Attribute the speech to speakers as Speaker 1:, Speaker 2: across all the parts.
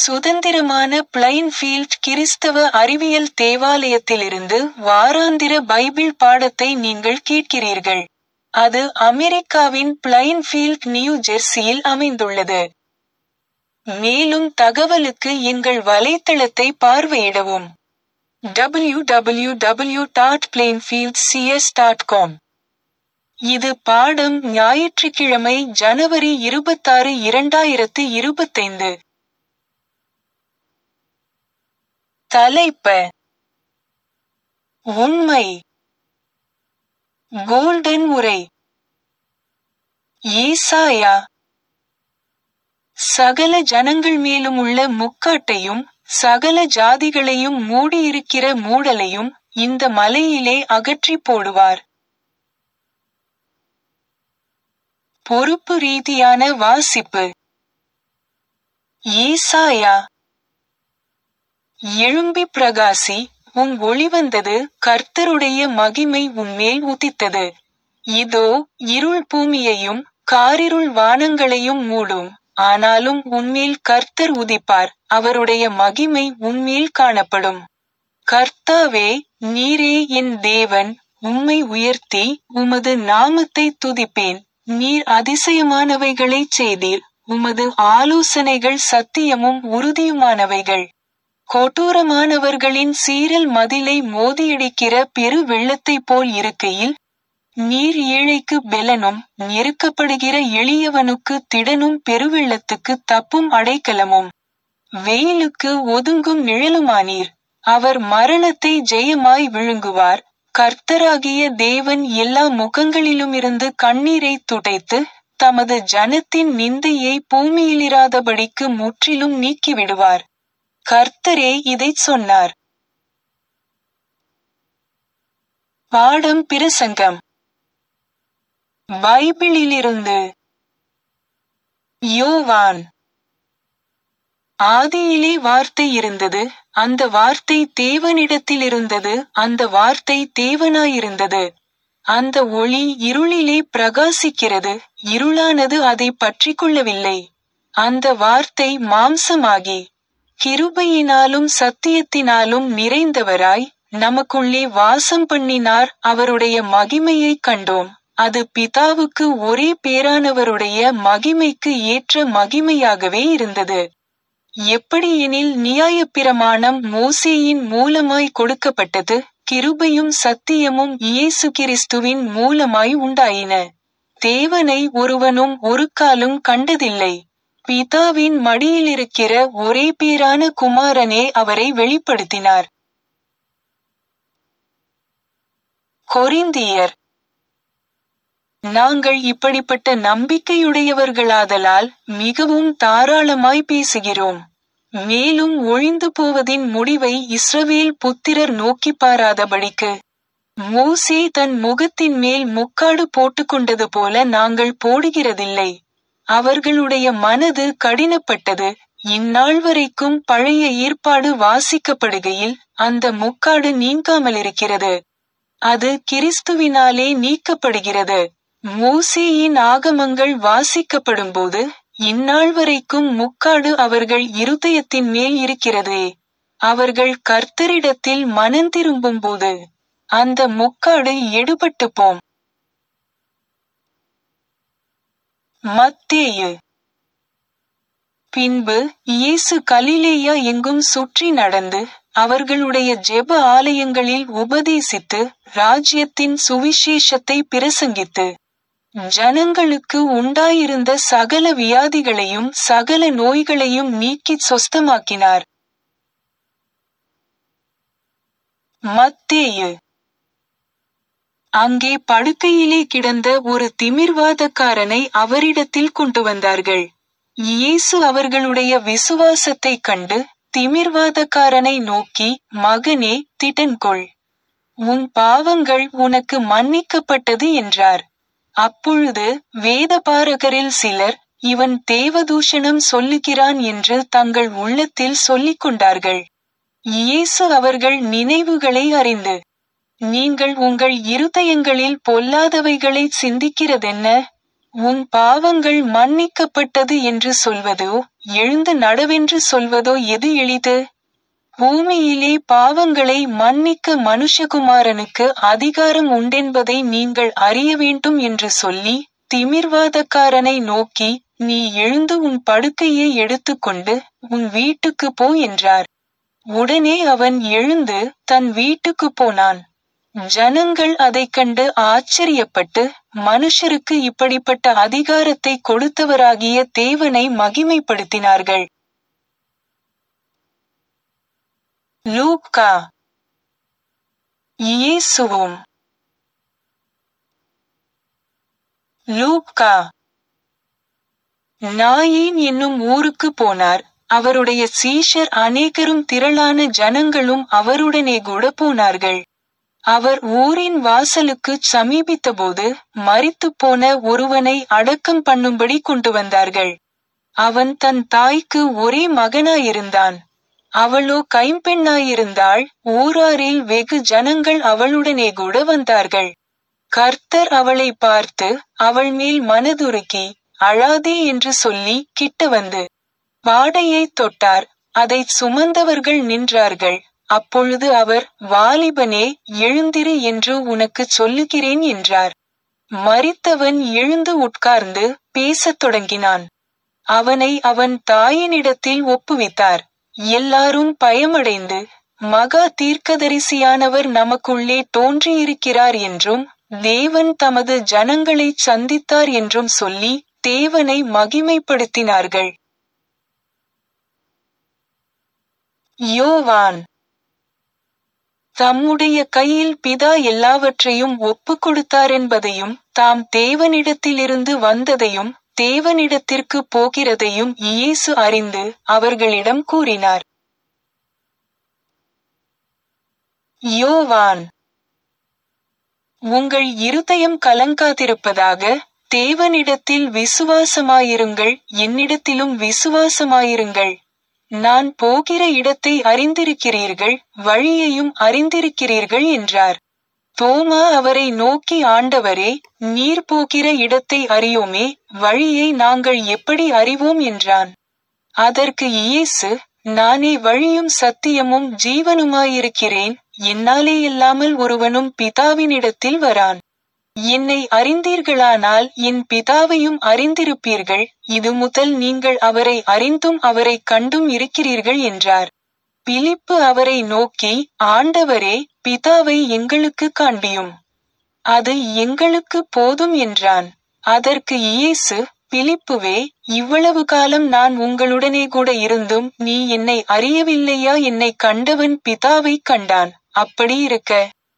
Speaker 1: சுதந்திரமான பிளைன்ஃபீல்ட் கிறிஸ்தவ அறிவியல் தேவாலயத்திலிருந்து வாராந்திர பைபிள் பாடத்தை நீங்கள் கேட்கிறீர்கள். அது அமெரிக்காவின் பிளைன்ஃபீல்ட் நியூ ஜெர்சியில் அமைந்துள்ளது. மேலும் தகவலுக்கு எங்கள் வலைத்தளத்தை பார்வையிடவும். www.plainfieldcs.com இது பாடம் ஞாயிற்றுக்கிழமை ஜனவரி இருபத்தாறு இரண்டாயிரத்து இருபத்தைந்து. தலைப்ப உண்மை கோல்டன் உரை ஏசாயா சகல ஜனங்கள் மேலும் உள்ள முக்காட்டையும் சகல ஜாதிகளையும் மூடியிருக்கிற மூடலையும் இந்த மலையிலே அகற்றிப் போடுவார். பொறுப்பு ரீதியான வாசிப்பு ஏசாயா எழும்பி பிரகாசி உன் ஒளி வந்தது கர்த்தருடைய மகிமை உன்மேல் உதித்தது. இதோ இருள் பூமியையும் காரிருள் வானங்களையும் மூடும் ஆனாலும் உன்மேல் கர்த்தர் உதிப்பார் அவருடைய மகிமை உன்மேல் காணப்படும். கர்த்தாவே நீரே என் தேவன் உம்மை உயர்த்தி உமது நாமத்தை துதிப்பேன் நீர் அதிசயமானவைகளைச் செய்தீர் உமது ஆலோசனைகள் சத்தியமும் உறுதியுமானவைகள். கொடூரமானவர்களின் சீறல் மதிலை மோதியடிக்கிற பெரு வெள்ளத்தைப் போல் இருக்கையில் நீர் ஏழைக்கு பெலனும் நெருக்கப்படுகிற எளியவனுக்கு திடனும் பெருவெள்ளத்துக்கு தப்பும் அடைக்கலமும். வெயிலுக்கு ஒதுங்கும் நிழலுமானீர். அவர் மரணத்தை ஜெயமாய் விழுங்குவார் கர்த்தராகிய தேவன் எல்லா முகங்களிலுமிருந்து கண்ணீரைத் துடைத்து தமது ஜனத்தின் நிந்தையை பூமியிலிராதபடிக்கு முற்றிலும் நீக்கிவிடுவார். கர்த்தரே இதைச் சொன்னார். பாடம் பிரசங்கம் பைபிளிலிருந்து யோவான் ஆதியிலே வார்த்தை இருந்தது அந்த வார்த்தை தேவனிடத்திலிருந்தது அந்த வார்த்தை தேவனாயிருந்தது. அந்த ஒளி இருளிலே பிரகாசிக்கிறது இருளானது அதை பற்றிக்கொள்ளவில்லை. அந்த வார்த்தை மாம்சமாகி கிருபையினாலும் சத்தியத்தினாலும் நிறைந்தவராய் நமக்குள்ளே வாசம் பண்ணினார் அவருடைய மகிமையைக் கண்டோம் அது பிதாவுக்கு ஒரே பேரானவருடைய மகிமைக்கு ஏற்ற மகிமையாகவே இருந்தது. எப்படியெனில் நியாயப்பிரமாணம் மோசேயின் மூலமாய் கொடுக்கப்பட்டது கிருபையும் சத்தியமும் இயேசு கிறிஸ்துவின் மூலமாய் உண்டாயின. தேவனை ஒருவனும் ஒருக்காலும் கண்டதில்லை. பிதாவின் மடியிலிருக்கிற ஒரே பேரான குமாரனே அவரை வெளிப்படுத்தினார். கொரிந்தியர் நாங்கள் இப்படிப்பட்ட நம்பிக்கையுடையவர்களாதலால் மிகவும் தாராளமாய் பேசுகிறோம். மேலும் ஒழிந்து போவதின் முடிவை இஸ்ரவேல் புத்திரர் நோக்கிப் பாராதபடிக்கு மோசே தன் முகத்தின் மேல் முக்காடு போட்டுக்கொண்டது போல நாங்கள் போடுகிறதில்லை. அவர்களுடைய மனது கடினப்பட்டது இந்நாள் வரைக்கும் பழைய ஏற்பாடு வாசிக்கப்படுகையில் அந்த முக்காடு நீங்காமலிருக்கிறது. அது கிறிஸ்துவினாலே நீக்கப்படுகிறது. மோசேயின் ஆகமங்கள் வாசிக்கப்படும்போது இந்நாள் வரைக்கும் முக்காடு அவர்கள் இருதயத்தின் மேல் இருக்கிறதே. அவர்கள் கர்த்தரிடத்தில் மனந்திரும்பும்போது அந்த முக்காடு எடுபட்டுப் போம். மத்தேயு பின்பு இயேசு கலிலேயா எங்கும் சுற்றி நடந்து அவர்களுடைய ஜெப ஆலயங்களில் உபதேசித்து ராஜ்யத்தின் சுவிசேஷத்தை பிரசங்கித்து ஜனங்களுக்கு உண்டாயிருந்த சகல வியாதிகளையும் சகல நோய்களையும் நீக்கிச் சொஸ்தமாக்கினார். மத்தேயு அங்கே படுக்கையிலே கிடந்த ஒரு திமிர்வாதக்காரனை அவரிடத்தில் கொண்டு வந்தார்கள். இயேசு அவர்களுடைய விசுவாசத்தைக் கண்டு திமிர்வாதக்காரனை நோக்கி மகனே திடன்கொள். உன் பாவங்கள் உனக்கு மன்னிக்கப்பட்டது என்றார். அப்பொழுது வேதபாரகரில் சிலர் இவன் தேவதூஷணம் சொல்லுகிறான் என்று தங்கள் உள்ளத்தில் சொல்லிக் கொண்டார்கள். இயேசு அவர்கள் நினைவுகளை அறிந்து நீங்கள் உங்கள் இருதயங்களில் பொல்லாதவைகளைச் சிந்திக்கிறதென்ன உன் பாவங்கள் மன்னிக்கப்பட்டது என்று சொல்வதோ எழுந்து நடவென்று சொல்வதோ எது எளிது பூமியிலே பாவங்களை மன்னிக்க மனுஷகுமாரனுக்கு அதிகாரம் உண்டென்பதை நீங்கள் அறிய வேண்டும் என்று சொல்லி திமிர்வாதக்காரனை நோக்கி நீ எழுந்து உன் படுக்கையை எடுத்துக்கொண்டு உன் வீட்டுக்கு போ என்றார் உடனே அவன் எழுந்து தன் வீட்டுக்கு போனான் ஜனங்கள் அதைக் கண்டு ஆச்சரியப்பட்டு மனுஷருக்கு இப்படிப்பட்ட அதிகாரத்தை கொடுத்தவராகிய தேவனை மகிமைப்படுத்தினார்கள் லூக்கா இயேசுவும் லூக்கா நாயின் என்னும் ஊருக்கு போனார் அவருடைய சீஷர் அநேகரும் திரளான ஜனங்களும் அவருடனே கூட போனார்கள் அவர் ஊரின் வாசலுக்கு சமீபித்தபோது மரித்துப் போன ஒருவனை அடக்கம் பண்ணும்படி கொண்டு வந்தார்கள் அவன் தன் தாய்க்கு ஒரே மகனாயிருந்தான் அவளோ கைம்பெண்ணாயிருந்தாள் ஊராரில் வெகு ஜனங்கள் அவளுடனே கூட வந்தார்கள் கர்த்தர் அவளை பார்த்து அவள் மேல் மனதுருக்கி அழாதே என்று சொல்லி கிட்ட வந்து பாடையை தொட்டார் அதைச் சுமந்தவர்கள் நின்றார்கள் அப்பொழுது அவர் வாலிபனே எழுந்திரு என்று உனக்குச் சொல்லுகிறேன் என்றார் மரித்தவன் எழுந்து உட்கார்ந்து பேசத் தொடங்கினான் அவனை அவன் தாயினிடத்தில் ஒப்புவித்தார் எல்லாரும் பயமடைந்து மகா தீர்க்கதரிசியானவர் நமக்குள்ளே தோன்றியிருக்கிறார் என்றும் தேவன் தமது ஜனங்களைச் சந்தித்தார் என்றும் சொல்லி தேவனை மகிமைப்படுத்தினார்கள் யோவான் தம்முடைய கையில் பிதா எல்லாவற்றையும் ஒப்புக் கொடுத்தாரென்பதையும் தாம் தேவனிடத்திலிருந்து வந்ததையும் தேவனிடத்திற்கு போகிறதையும் இயேசு அறிந்து அவர்களிடம் கூறினார் யோவான் உங்கள் இருதயம் கலங்காதிருப்பதாக தேவனிடத்தில் விசுவாசமாயிருங்கள் என்னிடத்திலும் விசுவாசமாயிருங்கள் நான் போகிற இடத்தை அறிந்திருக்கிறீர்கள் வழியையும் அறிந்திருக்கிறீர்கள் என்றார் தோமா அவரை நோக்கி ஆண்டவரே நீர் போகிற இடத்தை அறியோமே வழியை நாங்கள் எப்படி அறிவோம் என்றான் அதற்கு இயேசு நானே வழியும் சத்தியமும் ஜீவனுமாயிருக்கிறேன் என்னாலே இல்லாமல் ஒருவனும் பிதாவினிடத்தில் வரான் என்னை அறிந்தீர்களானால் என் பிதாவையும் அறிந்திருப்பீர்கள் இது முதல் நீங்கள் அவரை அறிந்தும் அவரை கண்டும் இருக்கிறீர்கள் என்றார் பிலிப்பு அவரை நோக்கி ஆண்டவரே பிதாவை எங்களுக்கு காண்பியும் அது எங்களுக்கு போதும் என்றான் அதற்கு இயேசு பிலிப்புவே இவ்வளவு காலம் நான் உங்களுடனே கூட இருந்தும் நீ என்னை அறியவில்லையா என்னை கண்டவன் பிதாவை கண்டான் அப்படி இருக்க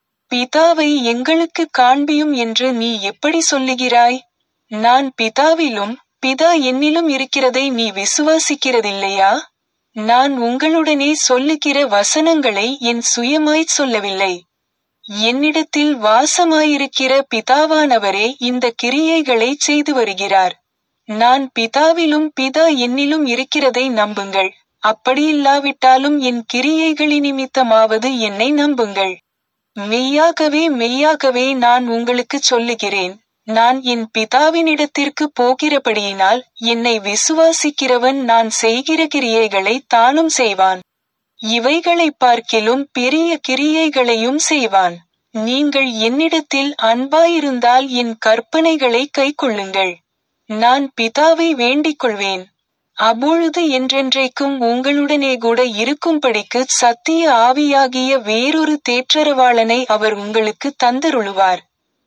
Speaker 1: பிதாவை எங்களுக்கு காண்பியும் என்று நீ எப்படி சொல்லுகிறாய் நான் பிதாவிலும் பிதா என்னிலும் இருக்கிறதை நீ விசுவாசிக்கிறதில்லையா நான் உங்களுடனே சொல்லுகிற வசனங்களை என் சுயமாய்ச் சொல்லவில்லை என்னிடத்தில் வாசமாயிருக்கிற பிதாவானவரே இந்த கிரியைகளை செய்து வருகிறார் நான் பிதாவிலும் பிதா என்னிலும் இருக்கிறதை நம்புங்கள் அப்படியில்லாவிட்டாலும் என் கிரியைகளி நிமித்தமாவது என்னை நம்புங்கள் மெய்யாகவே மெய்யாகவே நான் உங்களுக்கு சொல்லுகிறேன் நான் என் பிதாவினிடத்திற்கு போகிறபடியினால் என்னை விசுவாசிக்கிறவன் நான் செய்கிற கிரியைகளை தானும் செய்வான் இவைகளைப் பார்க்கிலும் பெரிய கிரியைகளையும் செய்வான் நீங்கள் என்னிடத்தில் அன்பாயிருந்தால் என் கற்பனைகளை கைக்கொள்ளுங்கள் நான் பிதாவை வேண்டிக் கொள்வேன் அப்பொழுது என்றென்றைக்கும் உங்களுடனே கூட இருக்கும்படிக்கு சத்திய ஆவியாகிய வேறொரு தேற்றரவாளனை அவர் உங்களுக்கு தந்தருளுவார்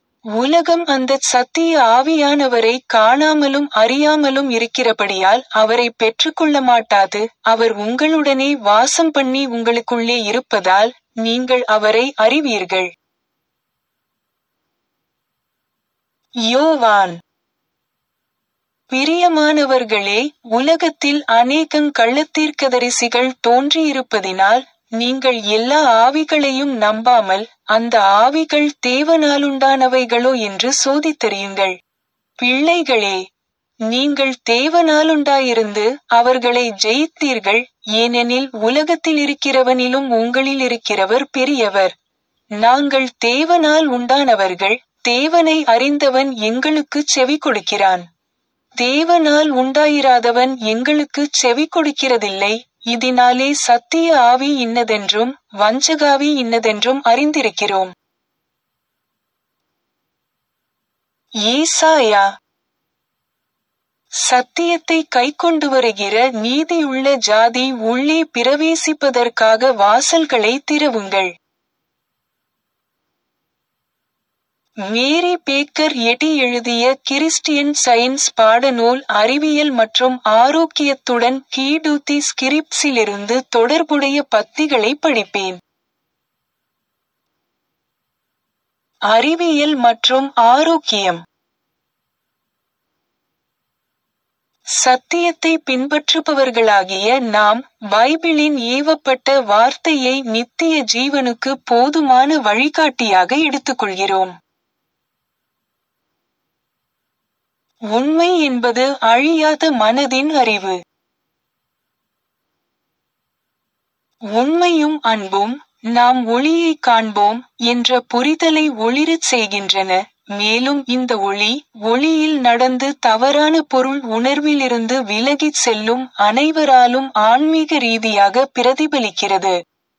Speaker 1: உலகம் அந்த சத்திய ஆவியானவரை காணாமலும் அறியாமலும் இருக்கிறபடியால் அவரை பெற்றுக்கொள்ள மாட்டாது அவர் உங்களுடனே வாசம் பண்ணி உங்களுக்குள்ளே இருப்பதால் நீங்கள் அவரை அறிவீர்கள் யோவான் பிரியமானவர்களே உலகத்தில் அநேகங் கள்ளத்தீர்க்கதரிசிகள் தோன்றியிருப்பதினால் நீங்கள் எல்லா ஆவிகளையும் நம்பாமல் அந்த ஆவிகள் தேவனாலுண்டானவைகளோ என்று சோதித்தறியுங்கள் பிள்ளைகளே நீங்கள் தேவனாலுண்டாயிருந்து அவர்களை ஜெயித்தீர்கள் ஏனெனில் உலகத்தில் இருக்கிறவனிலும் உங்களில் இருக்கிறவர் பெரியவர் நாங்கள் தேவனால் உண்டானவர்கள் தேவனை அறிந்தவன் எங்களுக்கு செவி கொடுக்கிறான் தேவனால் உண்டாயிராதவன் எங்களுக்குச் செவி கொடுக்கிறதில்லை இதனாலே சத்திய ஆவி இன்னதென்றும் வஞ்சகாவி இன்னதென்றும் அறிந்திருக்கிறோம் ஏசாயா சத்தியத்தை கைக்கொண்டு வருகிற நீதியுள்ள ஜாதி உள்ளே பிரவேசிப்பதற்காக வாசல்களை திறவுங்கள் மேரி பேக்கர் எடி எழுதிய கிறிஸ்டியன் சயின்ஸ் பாடநூல் அறிவியல் மற்றும் ஆரோக்கியத்துடன் கீடூத்தி ஸ்கிரிப்ஸிலிருந்து தொடர்புடைய பத்திகளை படிப்பேன் அறிவியல் மற்றும் ஆரோக்கியம் சத்தியத்தை பின்பற்றுபவர்களாகிய நாம் பைபிளின் ஏவப்பட்ட வார்த்தையை நித்திய ஜீவனுக்கு போதுமான வழிகாட்டியாக எடுத்துக்கொள்கிறோம் உண்மை என்பது அழியாத மனதின் அறிவு உண்மையும் அன்பும் நாம் ஒளியை காண்போம் என்ற புரிதலை ஒளிரச் செய்கின்றன மேலும் இந்த ஒளி ஒளியில் நடந்து தவறான பொருள் உணர்விலிருந்து விலகிச் செல்லும் அனைவராலும் ஆன்மீக ரீதியாக பிரதிபலிக்கிறது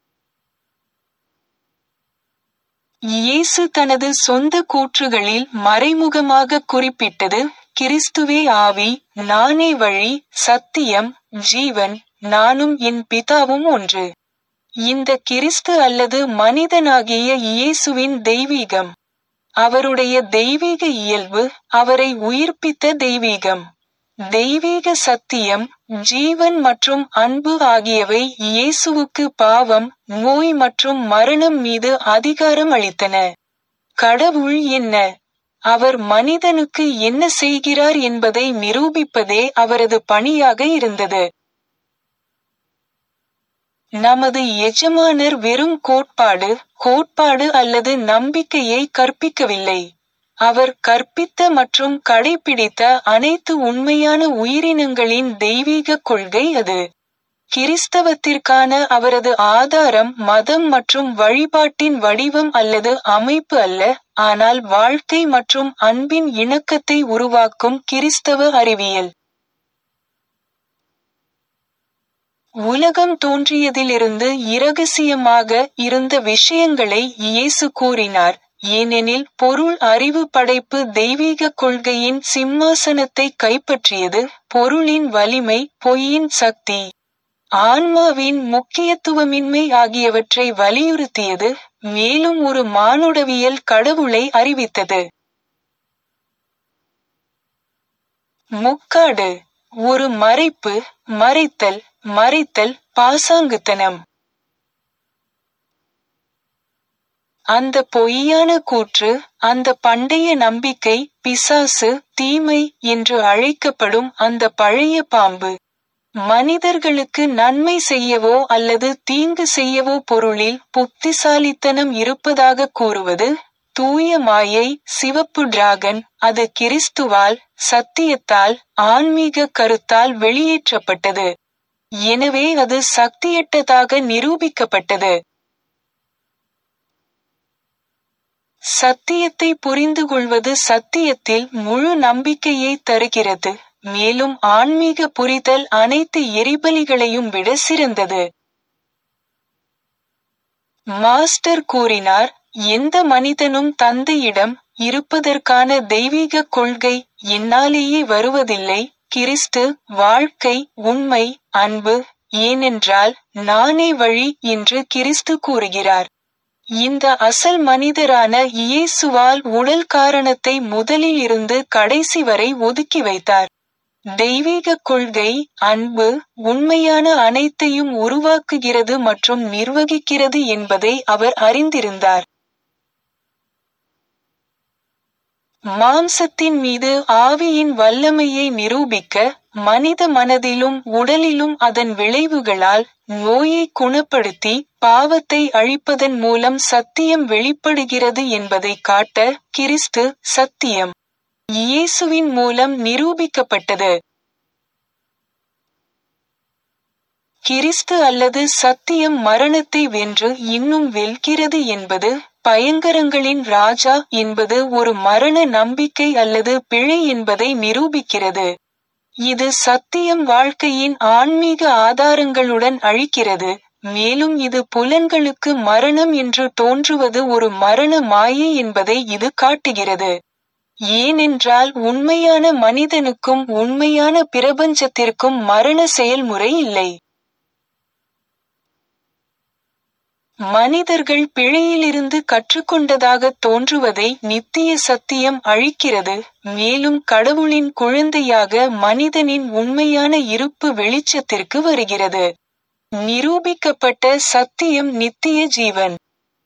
Speaker 1: இயேசு தனது சொந்த கூற்றுகளில் மறைமுகமாக குறிப்பிட்டது கிறிஸ்துவே ஆவி நானே வழி சத்தியம் ஜீவன் நானும் என் பிதாவும் ஒன்று இந்த கிறிஸ்து அல்லது மனிதனாகிய இயேசுவின் தெய்வீகம் அவருடைய தெய்வீக இயல்பு அவரை உயிர்ப்பித்த தெய்வீகம் தெய்வீக சத்தியம் ஜீவன் மற்றும் அன்பு ஆகியவை இயேசுவுக்கு பாவம் நோய் மற்றும் மரணம் மீது அதிகாரம் அளித்தன கடவுள் என்ன அவர் மனிதனுக்கு என்ன செய்கிறார் என்பதை நிரூபிப்பதே அவரது பணியாக இருந்தது நமது எஜமானர் வெறும் கோட்பாடு கோட்பாடு அல்லது நம்பிக்கையை கற்பிக்கவில்லை அவர் கற்பித்த மற்றும் கடைபிடித்த அனைத்து உண்மையான உயிரினங்களின் தெய்வீக கொள்கை அது கிறிஸ்தவத்திற்கான அவரது ஆதாரம் மதம் மற்றும் வழிபாட்டின் வடிவம் அல்லது அமைப்பு அல்ல ஆனால் வாழ்க்கை மற்றும் அன்பின் இணக்கத்தை உருவாக்கும் கிறிஸ்தவ அறிவியல் உலகம் தோன்றியதிலிருந்து இரகசியமாக இருந்த விஷயங்களை இயேசு கூறினார் ஏனெனில் பொருள் அறிவு படைப்பு தெய்வீக கொள்கையின் சிம்மாசனத்தை கைப்பற்றியது பொருளின் வலிமை பொய்யின் சக்தி ஆன்மாவின் முக்கியத்துவமின்மை ஆகியவற்றை வலியுறுத்தியது மேலும் ஒரு மானுடவியல் கடவுளை அறிவித்தது முக்காடு ஒரு மறைப்பு மறைத்தல் மறைத்தல் பாசாங்குத்தனம் அந்த பொய்யான கூற்று அந்த பண்டைய நம்பிக்கை பிசாசு தீமை என்று அழைக்கப்படும் அந்த பழைய பாம்பு மனிதர்களுக்கு நன்மை செய்யவோ அல்லது தீங்கு செய்யவோ பொருளில் புத்திசாலித்தனம் இருப்பதாக கூறுவது தூய மாயை சிவப்பு டிராகன் அது கிறிஸ்துவால் சத்தியத்தால் ஆன்மீக கருத்தால் வெளியேற்றப்பட்டது எனவே அது சக்தியற்றதாக நிரூபிக்கப்பட்டது சத்தியத்தை புரிந்து கொள்வது சத்தியத்தில் முழு நம்பிக்கையை தருகிறது மேலும் ஆன்மீக புரிதல் அனைத்து எரிபலிகளையும் விட சிறந்தது மாஸ்டர் கூறினார் எந்த மனிதனும் தந்தையிடம் இருப்பதற்கான தெய்வீக கொள்கை என்னாலேயே வருவதில்லை கிறிஸ்து வாழ்க்கை உண்மை அன்பு ஏனென்றால் நானே வழி என்று கிறிஸ்து கூறுகிறார் இந்த அசல் மனிதரான இயேசுவால் உடல் காரணத்தை முதலில் இருந்து கடைசி வரை ஒதுக்கி வைத்தார் தெய்வீக கொள்கை அன்பு உண்மையான அனைத்தையும் உருவாக்குகிறது மற்றும் நிர்வகிக்கிறது என்பதை அவர் அறிந்திருந்தார் மாம்சத்தின் மீது ஆவியின் வல்லமையை நிரூபிக்க மனித மனதிலும் உடலிலும் அதன் விளைவுகளால் நோயை குணப்படுத்தி பாவத்தை அழிப்பதன் மூலம் சத்தியம் வெளிப்படுகிறது என்பதை காட்ட கிறிஸ்து சத்தியம் இயேசுவின் மூலம் நிரூபிக்கப்பட்டது கிறிஸ்து அல்லது சத்தியம் மரணத்தை வென்று இன்னும் வெல்கிறது என்பது பயங்கரங்களின் ராஜா என்பது ஒரு மரண நம்பிக்கை அல்லது பிழை என்பதை நிரூபிக்கிறது இது சத்தியம் வாழ்க்கையின் ஆன்மீக ஆதாரங்களுடன் அழிக்கிறது மேலும் இது புலன்களுக்கு மரணம் என்று தோன்றுவது ஒரு மரண மாயை என்பதை இது காட்டுகிறது ஏனென்றால் உண்மையான மனிதனுக்கும் உண்மையான பிரபஞ்சத்திற்கும் மரண செயல்முறை இல்லை மனிதர்கள் பிழையிலிருந்து கற்றுக்கொண்டதாக தோன்றுவதை நித்திய சத்தியம் அழிக்கிறது மேலும் கடவுளின் குழந்தையாக மனிதனின் உண்மையான இருப்பு வெளிச்சத்திற்கு வருகிறது நிரூபிக்கப்பட்ட சத்தியம் நித்திய ஜீவன்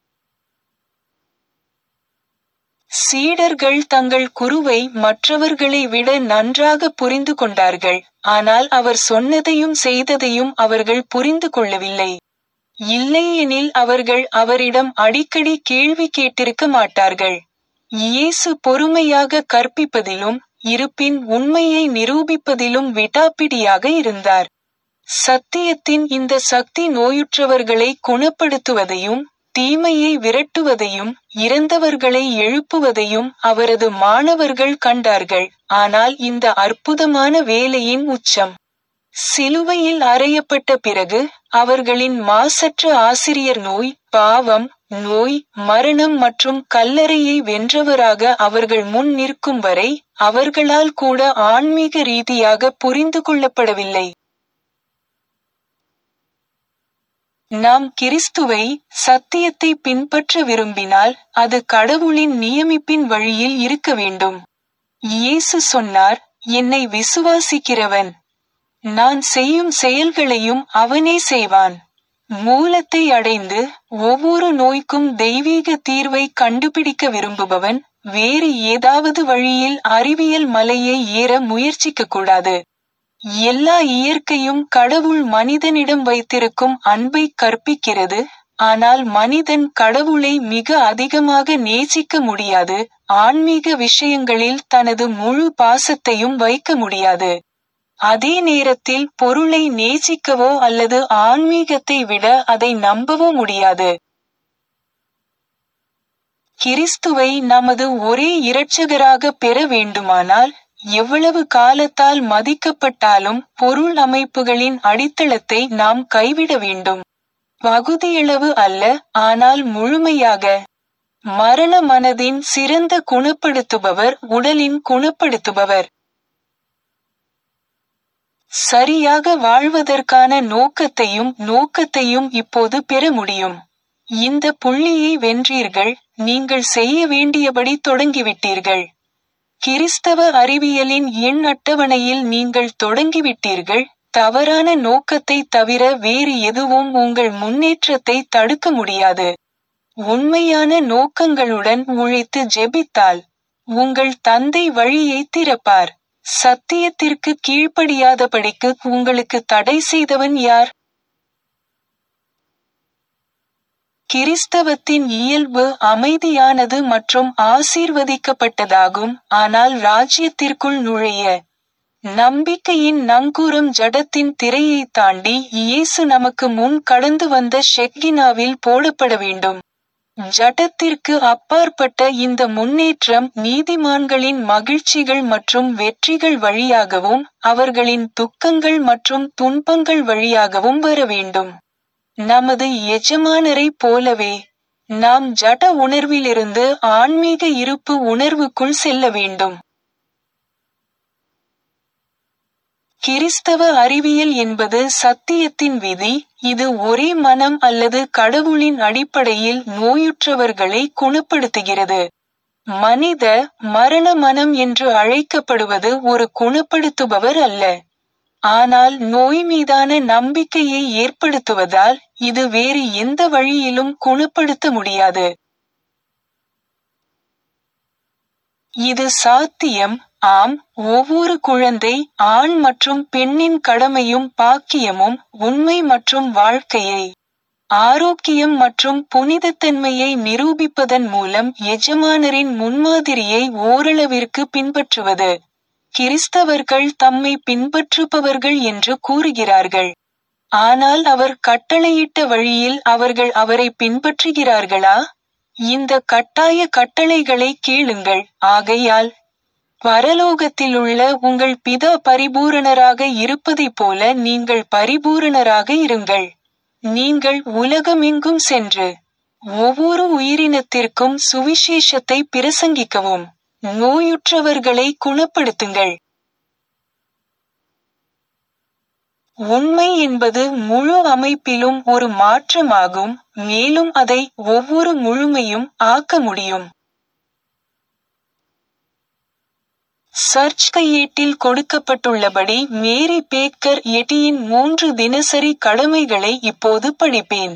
Speaker 1: சீடர்கள் தங்கள் குருவை மற்றவர்களை விட நன்றாக புரிந்து கொண்டார்கள் ஆனால் அவர் சொன்னதையும் செய்ததையும் அவர்கள் புரிந்து கொள்ளவில்லை இல்லையெனில் அவர்கள் அவரிடம் அடிக்கடி கேள்வி கேட்டிருக்க மாட்டார்கள் இயேசு பொறுமையாக கற்பிப்பதிலும் இருப்பின் உண்மையை நிரூபிப்பதிலும் விடாப்பிடியாக இருந்தார் சத்தியத்தின் இந்த சக்தி நோயுற்றவர்களை குணப்படுத்துவதையும் தீமையை விரட்டுவதையும் இறந்தவர்களை எழுப்புவதையும் அவரது மாணவர்கள் கண்டார்கள் ஆனால் இந்த அற்புதமான வேலையின் உச்சம் சிலுவையில் அறையப்பட்ட பிறகு அவர்களின் மாசற்ற ஆசிரியர் நோய் பாவம் நோய் மரணம் மற்றும் கல்லறையை வென்றவராக அவர்கள் முன் நிற்கும் வரை அவர்களால் கூட ஆன்மீக ரீதியாக புரிந்து கொள்ளப்படவில்லை நாம் கிறிஸ்துவை சத்தியத்தை பின்பற்ற விரும்பினால் அது கடவுளின் நியமிப்பின் வழியில் இருக்க வேண்டும் இயேசு சொன்னார் என்னை விசுவாசிக்கிறவன் நான் செய்யும் செயல்களையும் அவனே செய்வான் மூலத்தை அடைந்து ஒவ்வொரு நோய்க்கும் தெய்வீக தீர்வை கண்டுபிடிக்க விரும்புபவன் வேறு ஏதாவது வழியில் அறிவியல் மலையை ஏற முயற்சிக்க கூடாது எல்லா இயற்கையும் கடவுள் மனிதனிடம் வைத்திருக்கும் அன்பை கற்பிக்கிறது ஆனால் மனிதன் கடவுளை மிக அதிகமாக நேசிக்க முடியாது ஆன்மீக விஷயங்களில் தனது முழு பாசத்தையும் வைக்க முடியாது அதே நேரத்தில் பொருளை நேசிக்கவோ அல்லது ஆன்மீகத்தை விட அதை நம்பவோ முடியாது கிறிஸ்துவை நமது ஒரே இரட்சகராக பெற வேண்டுமானால் எவ்வளவு காலத்தால் மதிக்கப்பட்டாலும் பொருள் அமைப்புகளின் அடித்தளத்தை நாம் கைவிட வேண்டும் பகுதியளவு அல்ல ஆனால் முழுமையாக மரண மனதின் சிறந்த குணப்படுத்துபவர் உடலின் குணப்படுத்துபவர் சரியாக வாழ்வதற்கான நோக்கத்தையும் நோக்கத்தையும் இப்போது பெற முடியும் இந்த புள்ளியை வென்றீர்கள் நீங்கள் செய்ய வேண்டியபடி தொடங்கிவிட்டீர்கள் கிறிஸ்தவ அறிவியலின் எண் அட்டவணையில் நீங்கள் தொடங்கிவிட்டீர்கள் தவறான நோக்கத்தை தவிர வேறு எதுவும் உங்கள் முன்னேற்றத்தை தடுக்க முடியாது உண்மையான நோக்கங்களுடன் உழைத்து ஜெபித்தால் உங்கள் தந்தை வழியை திறப்பார் சத்தியத்திற்கு கீழ்ப்படியாதபடிக்கு உங்களுக்கு தடை செய்தவன் யார் கிறிஸ்தவத்தின் இயல்பு அமைதியானது மற்றும் ஆசீர்வதிக்கப்பட்டதாகும் ஆனால் ராஜ்யத்திற்குள் நுழைய நம்பிக்கையின் நங்கூரம் ஜடத்தின் திரையை தாண்டி இயேசு நமக்கு முன் கடந்து வந்த ஷெக்கினாவில் போடப்பட வேண்டும் ஜடத்திற்கு அப்பாற்பட்ட இந்த முன்னேற்றம் நீதிமான்களின் மகிழ்ச்சிகள் மற்றும் வெற்றிகள் வழியாகவும் அவர்களின் துக்கங்கள் மற்றும் துன்பங்கள் வழியாகவும் வர வேண்டும் நமது எஜமானரைப் போலவே நாம் ஜட உணர்விலிருந்து ஆன்மீக இருப்பு உணர்வுக்குள் செல்ல வேண்டும் கிறிஸ்தவ அறிவியல் என்பது சத்தியத்தின் விதி இது ஒரே மனம் அல்லது கடவுளின் அடிப்படையில் நோயுற்றவர்களை குணப்படுத்துகிறது மனித மரண மனம் என்று அழைக்கப்படுவது ஒரு குணப்படுத்துபவர் அல்ல ஆனால் நோய் மீதான நம்பிக்கையை ஏற்படுத்துவதால் இது வேறு எந்த வழியிலும் குணப்படுத்த முடியாது இது சாத்தியம் ஆம் ஒவ்வொரு குழந்தை ஆண் மற்றும் பெண்ணின் கடமையும் பாக்கியமும் உண்மை மற்றும் வாழ்க்கையை ஆரோக்கியம் மற்றும் புனிதத்தன்மையை நிரூபிப்பதன் மூலம் எஜமானரின் முன்மாதிரியை ஓரளவிற்கு பின்பற்றுவது கிறிஸ்தவர்கள் தம்மை பின்பற்றுபவர்கள் என்று கூறுகிறார்கள் ஆனால் அவர் கட்டளையிட்ட வழியில் அவர்கள் அவரை பின்பற்றுகிறார்களா இந்த கட்டாய கட்டளைகளை கேளுங்கள் ஆகையால் பரலோகத்திலுள்ள உங்கள் பிதா பரிபூரணராக இருப்பதைப் போல நீங்கள் பரிபூரணராக இருங்கள் நீங்கள் உலகமெங்கும் சென்று ஒவ்வொரு உயிரினத்திற்கும் சுவிசேஷத்தை பிரசங்கிக்கவும் நோயுற்றவர்களை குணப்படுத்துங்கள் உண்மை என்பது முழு அமைப்பிலும் ஒரு மாற்றமாகும் மேலும் அதை ஒவ்வொரு முழுமையும் ஆக்க முடியும் சர்ச் கையேட்டில் கொடுக்கப்பட்டுள்ளபடி மேரி பேக்கர் எட்டியின் மூன்று தினசரி கடமைகளை இப்போது படிப்பேன்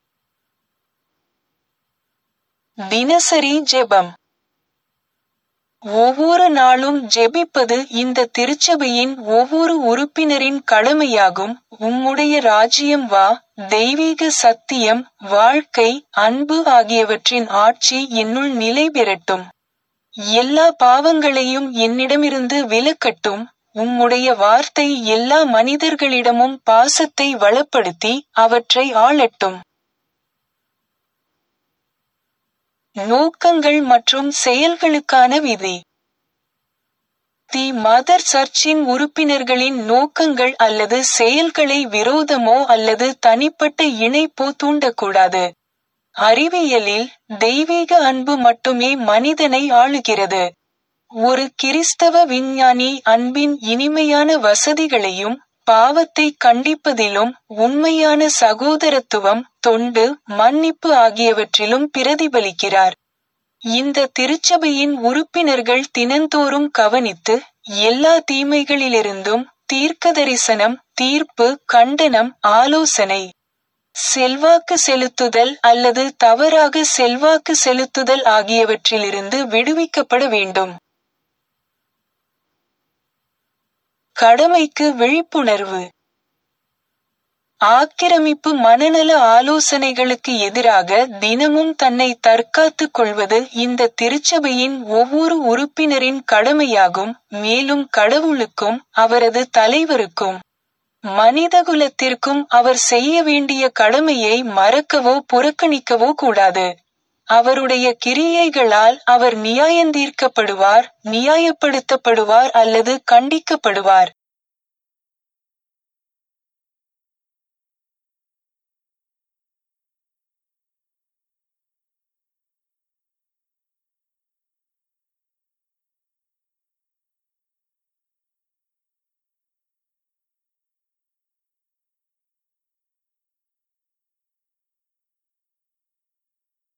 Speaker 1: தினசரி ஜெபம் ஒவ்வொரு நாளும் ஜெபிப்பது இந்த திருச்சபையின் ஒவ்வொரு உறுப்பினரின் கடமையாகும் உம்முடைய ராஜ்யம் வா தெய்வீக சத்தியம் வாழ்க்கை அன்பு ஆகியவற்றின் ஆட்சி என்னுள் நிலை பெறட்டும் எல்லா பாவங்களையும் என்னிடமிருந்து விலக்கட்டும் உம்முடைய வார்த்தை எல்லா மனிதர்களிடமும் பாசத்தை வளப்படுத்தி அவற்றை ஆளட்டும் நோக்கங்கள் மற்றும் செயல்களுக்கான விதி தி மதர் சர்ச்சின் உறுப்பினர்களின் நோக்கங்கள் அல்லது செயல்களை விரோதமோ அல்லது தனிப்பட்ட இணைப்போ தூண்டக்கூடாது அறிவியலில் தெய்வீக அன்பு மட்டுமே மனிதனை ஆளுகிறது ஒரு கிறிஸ்தவ விஞ்ஞானி அன்பின் இனிமையான வசதிகளையும் பாவத்தை கண்டிப்பதிலும் உண்மையான சகோதரத்துவம் தொண்டு மன்னிப்பு ஆகியவற்றிலும் பிரதிபலிக்கிறார் இந்த திருச்சபையின் உறுப்பினர்கள் தினந்தோறும் கவனித்து எல்லா தீமைகளிலிருந்தும் தீர்க்கதரிசனம் தீர்ப்பு கண்டனம் ஆலோசனை செல்வாக்கு செலுத்துதல் அல்லது தவறாக செல்வாக்கு செலுத்துதல் ஆகியவற்றிலிருந்து விடுவிக்கப்பட வேண்டும் கடமைக்கு விழிப்புணர்வு ஆக்கிரமிப்பு மனநல ஆலோசனைகளுக்கு எதிராக தினமும் தன்னை தற்காத்துக் கொள்வது இந்த திருச்சபையின் ஒவ்வொரு உறுப்பினரின் கடமையாகும் மேலும் கடவுளுக்கும் அவரது தலைவருக்கும் மனிதகுலத்திற்கும் அவர் செய்ய வேண்டிய கடமையை மறக்கவோ புறக்கணிக்கவோ கூடாது அவருடைய கிரியைகளால் அவர் நியாயந்தீர்க்கப்படுவார் நியாயப்படுத்தப்படுவார் அல்லது கண்டிக்கப்படுவார்